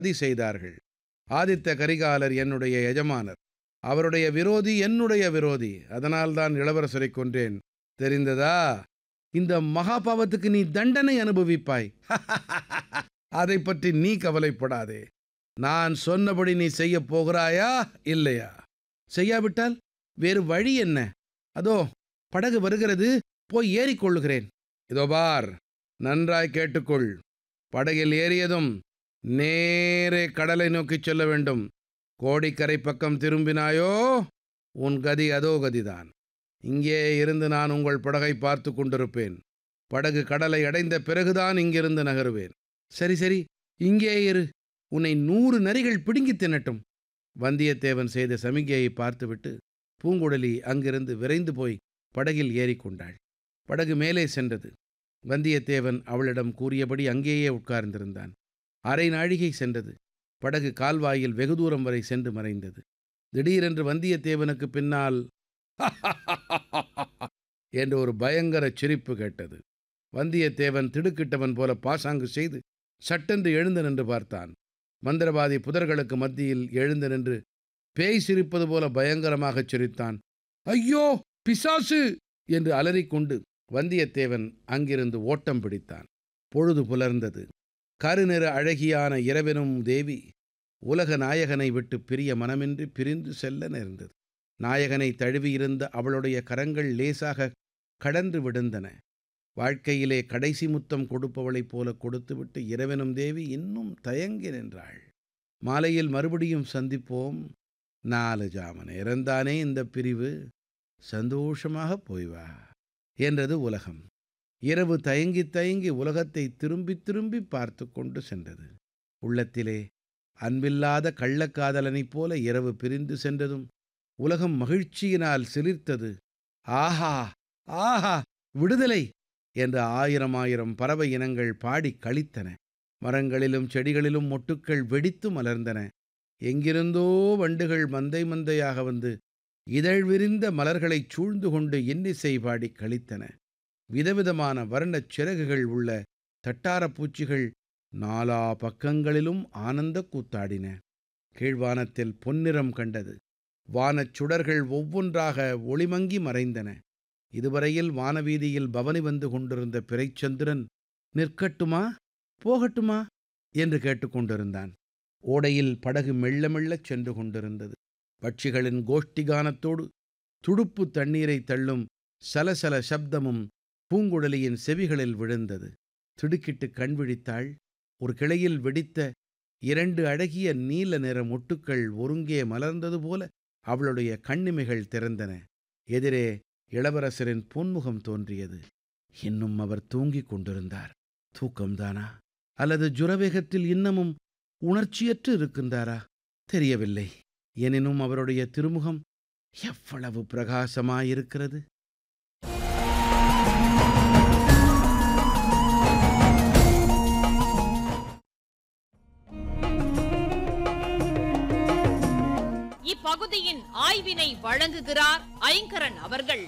சதி செய்தார்கள் ஆதித்த கரிகாலர் என்னுடைய எஜமானர் அவருடைய விரோதி என்னுடைய விரோதி அதனால்தான் இளவரசரை கொன்றேன் தெரிந்ததா இந்த மகாபாவத்துக்கு நீ தண்டனை அனுபவிப்பாய் அதை பற்றி நீ கவலைப்படாதே நான் சொன்னபடி நீ செய்யப் போகிறாயா இல்லையா செய்யாவிட்டால் வேறு வழி என்ன அதோ படகு வருகிறது போய் ஏறிக்கொள்ளுகிறேன் இதோ பார் நன்றாய் கேட்டுக்கொள் படகில் ஏறியதும் நேரே கடலை நோக்கிச் செல்ல வேண்டும் கோடிக்கரை பக்கம் திரும்பினாயோ உன் கதி அதோ கதிதான் இங்கே இருந்து நான் உங்கள் படகை பார்த்து கொண்டிருப்பேன் படகு கடலை அடைந்த பிறகுதான் இங்கிருந்து நகருவேன் சரி சரி இங்கே இரு உன்னை நூறு நரிகள் பிடுங்கித் தின்னட்டும் வந்தியத்தேவன் செய்த சமிகையை பார்த்துவிட்டு பூங்குழலி அங்கிருந்து விரைந்து போய் படகில் ஏறிக்கொண்டாள் படகு மேலே சென்றது வந்தியத்தேவன் அவளிடம் கூறியபடி அங்கேயே உட்கார்ந்திருந்தான் அரை நாழிகை சென்றது படகு கால்வாயில் வெகு தூரம் வரை சென்று மறைந்தது திடீரென்று வந்தியத்தேவனுக்கு பின்னால் என்று ஒரு பயங்கர சிரிப்பு கேட்டது வந்தியத்தேவன் திடுக்கிட்டவன் போல பாசாங்கு செய்து சட்டென்று எழுந்து நின்று பார்த்தான் மந்திரவாதி புதர்களுக்கு மத்தியில் எழுந்து நின்று பேய் சிரிப்பது போல பயங்கரமாகச் சிரித்தான் ஐயோ பிசாசு என்று அலறிக்கொண்டு வந்தியத்தேவன் அங்கிருந்து ஓட்டம் பிடித்தான் பொழுது புலர்ந்தது கருநிற அழகியான இரவெனும் தேவி உலக நாயகனை விட்டு பிரிய மனமின்றி பிரிந்து செல்ல நேர்ந்தது நாயகனை தழுவியிருந்த அவளுடைய கரங்கள் லேசாக கடன்று விடுந்தன வாழ்க்கையிலே கடைசி முத்தம் கொடுப்பவளைப் போல கொடுத்துவிட்டு இரவெனும் தேவி இன்னும் தயங்கி நின்றாள் மாலையில் மறுபடியும் சந்திப்போம் நாலு ஜாம நேரந்தானே இந்த பிரிவு சந்தோஷமாக போய் வா என்றது உலகம் இரவு தயங்கி தயங்கி உலகத்தை திரும்பி திரும்பி பார்த்து கொண்டு சென்றது உள்ளத்திலே அன்பில்லாத கள்ளக்காதலனைப் போல இரவு பிரிந்து சென்றதும் உலகம் மகிழ்ச்சியினால் சிலிர்த்தது ஆஹா ஆஹா விடுதலை என்ற ஆயிரம் ஆயிரம் பறவை இனங்கள் பாடிக் களித்தன மரங்களிலும் செடிகளிலும் மொட்டுக்கள் வெடித்து மலர்ந்தன எங்கிருந்தோ வண்டுகள் மந்தை மந்தையாக வந்து இதழ் விரிந்த மலர்களைச் சூழ்ந்து கொண்டு இன்னிசை பாடிக் களித்தன விதவிதமான வர்ணச் சிறகுகள் உள்ள தட்டாரப் பூச்சிகள் நாலா பக்கங்களிலும் ஆனந்த கூத்தாடின கீழ்வானத்தில் பொன்னிறம் கண்டது வானச் சுடர்கள் ஒவ்வொன்றாக ஒளிமங்கி மறைந்தன இதுவரையில் வானவீதியில் பவனி வந்து கொண்டிருந்த பிறைச்சந்திரன் நிற்கட்டுமா போகட்டுமா என்று கேட்டுக்கொண்டிருந்தான் ஓடையில் படகு மெல்ல மெல்லச் சென்று கொண்டிருந்தது பட்சிகளின் கோஷ்டிகானத்தோடு துடுப்பு தண்ணீரை தள்ளும் சலசல சப்தமும் பூங்குழலியின் செவிகளில் விழுந்தது திடுக்கிட்டு கண் விழித்தாள் ஒரு கிளையில் வெடித்த இரண்டு அழகிய நீல நிற மொட்டுக்கள் ஒருங்கே மலர்ந்தது போல அவளுடைய கண்ணிமைகள் திறந்தன எதிரே இளவரசரின் பொன்முகம் தோன்றியது இன்னும் அவர் தூங்கிக் கொண்டிருந்தார் தூக்கம்தானா அல்லது ஜுரவேகத்தில் இன்னமும் உணர்ச்சியற்று இருக்கின்றாரா தெரியவில்லை எனினும் அவருடைய திருமுகம் எவ்வளவு பிரகாசமாயிருக்கிறது இப்பகுதியின் ஆய்வினை வழங்குகிறார் ஐங்கரன் அவர்கள்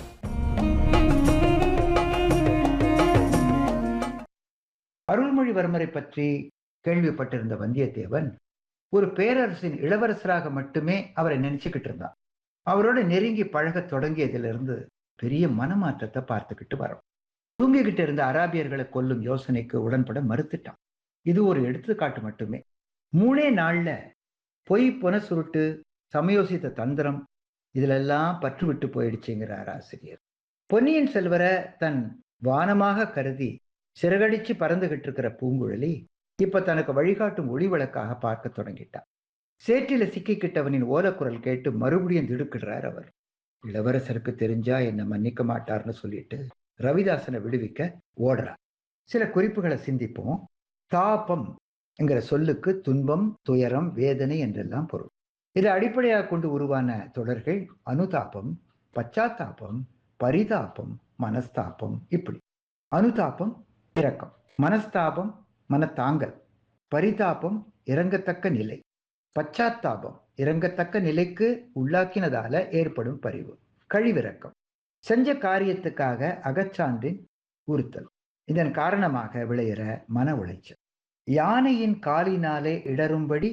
அருள்மொழிவர்மரை பற்றி கேள்விப்பட்டிருந்த வந்தியத்தேவன் ஒரு பேரரசின் இளவரசராக மட்டுமே அவரை நினைச்சுக்கிட்டு இருந்தான் அவரோட நெருங்கி பழகத் தொடங்கியதிலிருந்து பெரிய மனமாற்றத்தை பார்த்துக்கிட்டு வரோம் தூங்கிக்கிட்டு இருந்த அராபியர்களை கொல்லும் யோசனைக்கு உடன்பட மறுத்துட்டான் இது ஒரு எடுத்துக்காட்டு மட்டுமே மூணே நாள்ல பொய் புன சுருட்டு சமயோசித்த தந்திரம் இதிலெல்லாம் பற்று விட்டு போயிடுச்சுங்கிறார் ஆசிரியர் பொன்னியின் செல்வரை தன் வானமாக கருதி சிறகடிச்சு பறந்துகிட்டு இருக்கிற பூங்குழலி இப்ப தனக்கு வழிகாட்டும் ஒளி விளக்காக பார்க்க தொடங்கிட்டார் சேற்றில சிக்கிக்கிட்டவனின் ஓலக்குரல் கேட்டு மறுபடியும் திடுக்கிடுறார் அவர் இளவரசருக்கு தெரிஞ்சா என்னை மன்னிக்க மாட்டார்னு சொல்லிட்டு ரவிதாசனை விடுவிக்க ஓடுறார் சில குறிப்புகளை சிந்திப்போம் தாபம் என்கிற சொல்லுக்கு துன்பம் துயரம் வேதனை என்றெல்லாம் பொருள் இதை அடிப்படையாக கொண்டு உருவான தொடர்கள் அனுதாபம் பச்சாத்தாபம் பரிதாபம் மனஸ்தாபம் இப்படி அனுதாபம் இரக்கம் மனஸ்தாபம் மனத்தாங்கல் பரிதாபம் இறங்கத்தக்க நிலை பச்சாத்தாபம் இறங்கத்தக்க நிலைக்கு உள்ளாக்கினதால ஏற்படும் பரிவு கழிவிறக்கம் செஞ்ச காரியத்துக்காக அகச்சான்றின் உறுத்தல் இதன் காரணமாக விளையிற மன உளைச்சல் யானையின் காலினாலே இடரும்படி